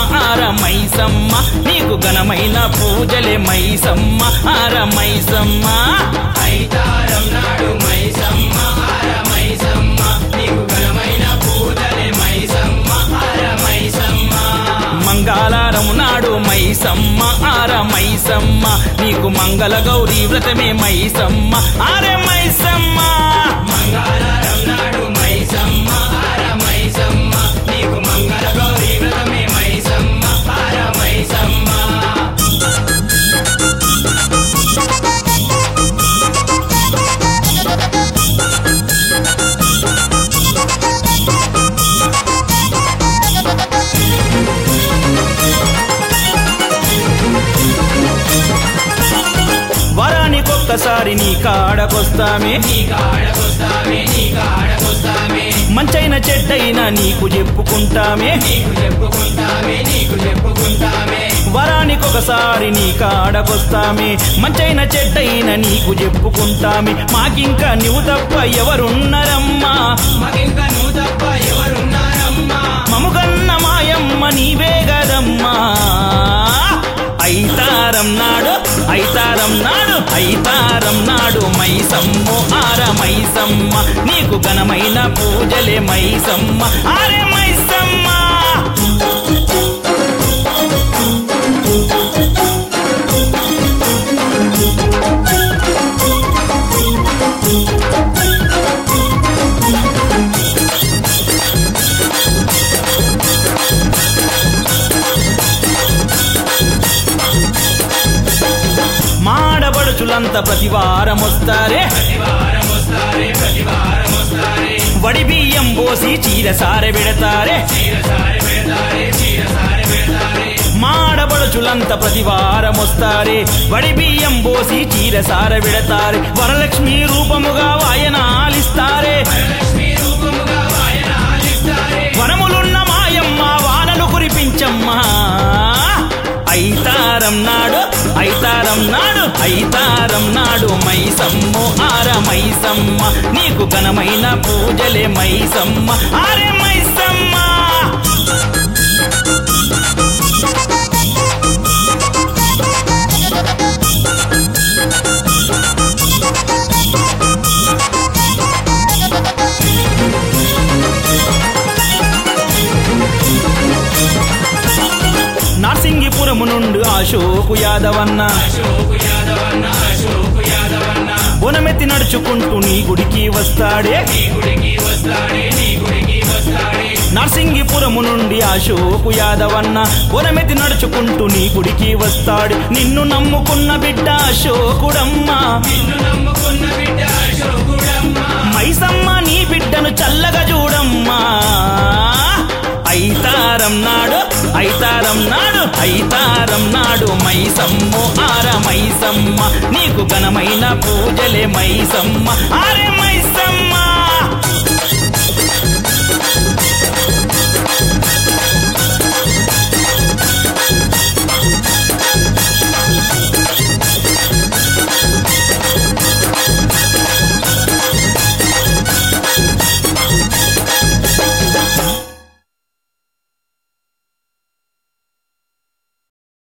ఆర మైసమ్మ నీకు ఘనమైన పూజలే మైసమ్మ ఆర మైసమ్మ ఐతారం నాడు మైసమ్మ ఆర మైసమ్మ నీకు ఘనమైన పూజలే మైసమ్మ ఆర మైసమ్మ మంగళారము నాడు మైసమ్మ ఆర మైసమ్మ నీకు మంగళ గౌరీ వ్రతమే మైసమ్మ ఆరే మైసమ్మ మంగళవారం నాడు మైసమ్మ ఆర మైసమ్మ నీకు మంగళ గౌరీ వ్రతమే మైసమ్మ ఆర మైసమ్మ వరానికొక్కసారి నీ కాడకొస్తామే నీ కాడకొస్తామే నీ కాడకొస్తామే మంచైన చెడ్డైనా నీకు చెప్పుకుంటామే నీకు చెప్పుకుంటామే నీకు చెప్పుకుంటామే వరానికొకసారి నీ కాడకొస్తామే మంచైన చెడ్డైన నీకు చెప్పుకుంటామే మాకింకా నువ్వు తప్ప ఎవరున్నరమ్మా మగింక నువ్వు తప్ప ఎవరున్నారమ్మా మముగన్న మాయమ్మ నీవే గదమ్మా ఐతారం నాడు ఐతారం నాడు ఐతారం నాడు మైసమ్ము ఆర మైసమ్మ నీకు ఘనమైన పూజలే మైసమ్మ ఆరే మైసమ్మ మాడబడుచులంతా ప్రతి వారం వస్తారే ప్రతివారం వస్తారే ప్రతివారం వస్తారే వడి బియ్యం పోసి చీర సారె పెడతారే చీరసారి పెడతారే చీరసారి పెడతారే మాడబడుచులంతా ప్రతి వారం వస్తారే వడి బియ్యం పోసి చీర సార విడతారే వరలక్ష్మి రూపముగా వాయనాలిస్తారే వరలక్ష్మి రూపముగా వాయనాలిస్తారే వనములున్న మాయమ్మ వానలు కురిపించమ్మా ఐతారం నాడు ఐతారం నాడు ఐతారం నాడు మైసమ్ము ఆర మైసమ్మ నీకు ఘనమైన పూజలే మైసమ్మ ఆరే మైసమ్మ నర్సింగిపురము నుండి అశోకు యాదవన్న అశోకు యాదవన్న అశోకు యాదవన్న బొనమెత్తి నడుచుకుంటూ నీ గుడికి వస్తాడే నీ గుడికి వస్తాడే నీ గుడికి వస్తాడే నర్సింగిపురము నుండి అశోకు యాదవన్న బొనమెత్తి నడుచుకుంటూ నీ గుడికి వస్తాడు నిన్ను నమ్ముకున్న బిడ్డ అశోకుడమ్మా నిన్ను నమ్ముకున్న బిడ్డ అశోకుడమ్మ మైసమ్మ నీ బిడ్డను చల్లగా చూడమ్మా ఐతారం నాడు ఐతారం నాడు ఐతారం నాడు మైసమ్ము ఆర మైసమ్మ నీకు ఘనమైన పూజలే మైసమ్మ ఆరే మైసమ్మ